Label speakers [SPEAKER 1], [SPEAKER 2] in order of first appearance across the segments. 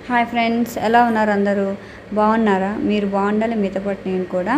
[SPEAKER 1] hi friends ఎలా ఉన్నారు అందరూ బాగున్నారా మీరు బాగుండాలి మీతో పాటు నేను కూడా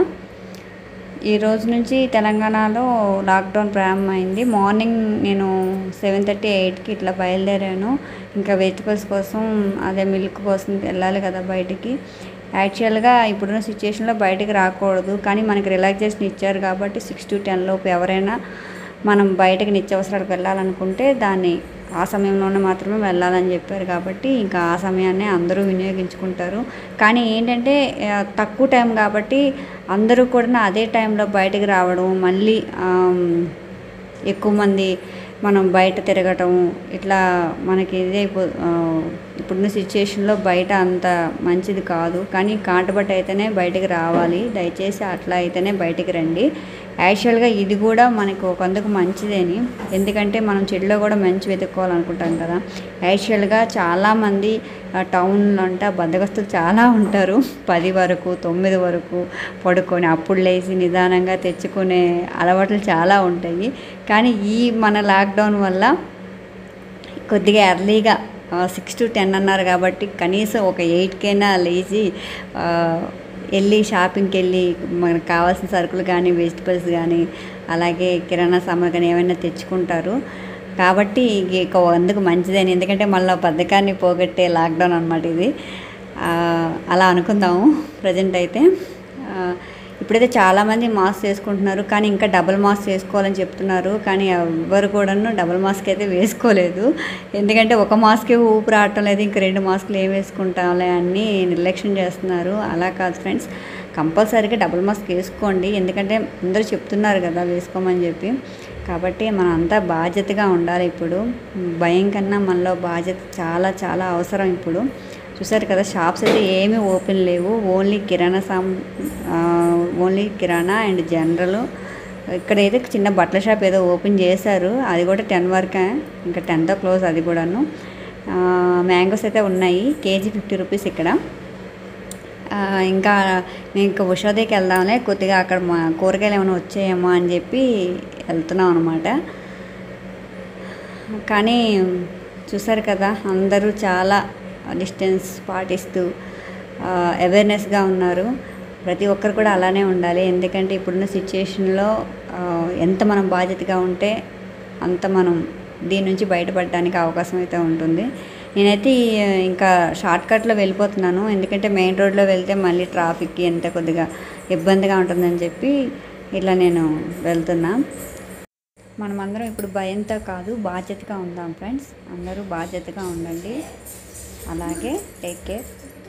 [SPEAKER 1] ఈ రోజు నుంచి తెలంగాణలో లాక్డౌన్ ప్రారంభమైంది మార్నింగ్ నేను సెవెన్ థర్టీ ఎయిట్కి ఇట్లా బయలుదేరాను ఇంకా వెజిటబుల్స్ కోసం అదే మిల్క్ కోసం వెళ్ళాలి కదా బయటికి యాక్చువల్గా ఇప్పుడున్న సిచ్యుయేషన్లో బయటికి రాకూడదు కానీ మనకి రిలాక్సేషన్ ఇచ్చారు కాబట్టి సిక్స్ టు టెన్ లోపు ఎవరైనా మనం బయటకి నిత్యావసరాలకు వెళ్ళాలనుకుంటే దాన్ని ఆ సమయంలోనే మాత్రమే వెళ్ళాలని చెప్పారు కాబట్టి ఇంకా ఆ సమయాన్నే అందరూ వినియోగించుకుంటారు కానీ ఏంటంటే ఆ, తక్కువ టైం కాబట్టి అందరూ కూడా అదే టైంలో బయటకు రావడం మళ్ళీ ఆమ్, ఎక్కువ మంది మనం బయట తిరగటం ఇట్లా మనకి ఇదే అయిపో- ఆ, ఇప్పుడున్న సిచ్యుయేషన్లో బయట అంత మంచిది కాదు కానీ కాటబట్ట అయితేనే బయటికి రావాలి దయచేసి అట్లా అయితేనే బయటికి రండి యాక్చువల్గా ఇది కూడా మనకు ఒకందుకు మంచిదేని ఎందుకంటే మనం చెడులో కూడా మంచి వెతుక్కోవాలనుకుంటాం కదా యాక్చువల్గా చాలామంది టౌన్లో అంట బద్దగస్తులు చాలా ఉంటారు పది వరకు తొమ్మిది వరకు పడుకొని అప్పుడు లేచి నిదానంగా తెచ్చుకునే అలవాట్లు చాలా ఉంటాయి కానీ ఈ మన లాక్డౌన్ వల్ల కొద్దిగా ఎర్లీగా సిక్స్ టు టెన్ అన్నారు కాబట్టి కనీసం ఒక ఎయిట్కైనా లేచి ఆ, వెళ్ళి షాపింగ్కి వెళ్ళి మనకు కావాల్సిన సరుకులు కానీ వెజిటబుల్స్ కానీ అలాగే కిరాణా సామాన్ కానీ ఏమైనా తెచ్చుకుంటారు కాబట్టి ఇక అందుకు మంచిదని ఎందుకంటే మళ్ళీ బద్ధకాన్ని పోగొట్టే లాక్డౌన్ అనమాట ఇది ఆ, అలా అనుకుందాము ప్రజెంట్ అయితే ఆ, ఇప్పుడైతే చాలామంది మాస్క్ వేసుకుంటున్నారు కానీ ఇంకా డబుల్ మాస్క్ వేసుకోవాలని చెప్తున్నారు కానీ ఎవ్వరు కూడాను డబుల్ మాస్క్ అయితే వేసుకోలేదు ఎందుకంటే ఒక మాస్కే ఊపిరి ఆడటం లేదు ఇంకా రెండు మాస్కులు ఏం వేసుకుంటాంలే అని నిర్లక్ష్యం చేస్తున్నారు అలా కాదు ఫ్రెండ్స్ కంపల్సరీగా డబుల్ మాస్క్ వేసుకోండి ఎందుకంటే అందరూ చెప్తున్నారు కదా వేసుకోమని చెప్పి కాబట్టి మనం అంతా బాధ్యతగా ఉండాలి ఇప్పుడు భయం కన్నా మనలో బాధ్యత చాలా చాలా అవసరం ఇప్పుడు చూసారు కదా షాప్స్ అయితే ఏమీ ఓపెన్ లేవు ఓన్లీ కిరాణా సామ్ ఆ, ఓన్లీ కిరాణా అండ్ జనరల్ ఇక్కడ అయితే చిన్న బట్టల షాప్ ఏదో ఓపెన్ చేశారు అది కూడా టెన్ వరకే ఇంకా టెన్తో క్లోజ్ అది కూడాను మ్యాంగోస్ అయితే ఉన్నాయి కేజీ ఫిఫ్టీ రూపీస్ ఇక్కడ ఆ, ఇంకా నేను ఇంకా ఉషోదయకి వెళ్దాంలే కొద్దిగా అక్కడ మా కూరగాయలు ఏమైనా వచ్చాయేమో అని చెప్పి వెళ్తున్నాం అనమాట కానీ చూసారు కదా అందరూ చాలా డిస్టెన్స్ పాటిస్తూ అవేర్నెస్గా ఉన్నారు ప్రతి ఒక్కరు కూడా అలానే ఉండాలి ఎందుకంటే ఇప్పుడున్న సిచ్యుయేషన్లో ఎంత మనం బాధ్యతగా ఉంటే అంత మనం దీని నుంచి బయటపడడానికి అవకాశం అయితే ఉంటుంది నేనైతే ఈ, ఇంకా షార్ట్ కట్లో వెళ్ళిపోతున్నాను ఎందుకంటే మెయిన్ రోడ్లో వెళ్తే మళ్ళీ ట్రాఫిక్కి ఎంత కొద్దిగా ఇబ్బందిగా ఉంటుందని చెప్పి ఇట్లా నేను వెళ్తున్నా మనమందరం ఇప్పుడు భయంతో కాదు బాధ్యతగా ఉందాం ఫ్రెండ్స్ అందరూ బాధ్యతగా ఉండండి అలాగే టేక్ కేర్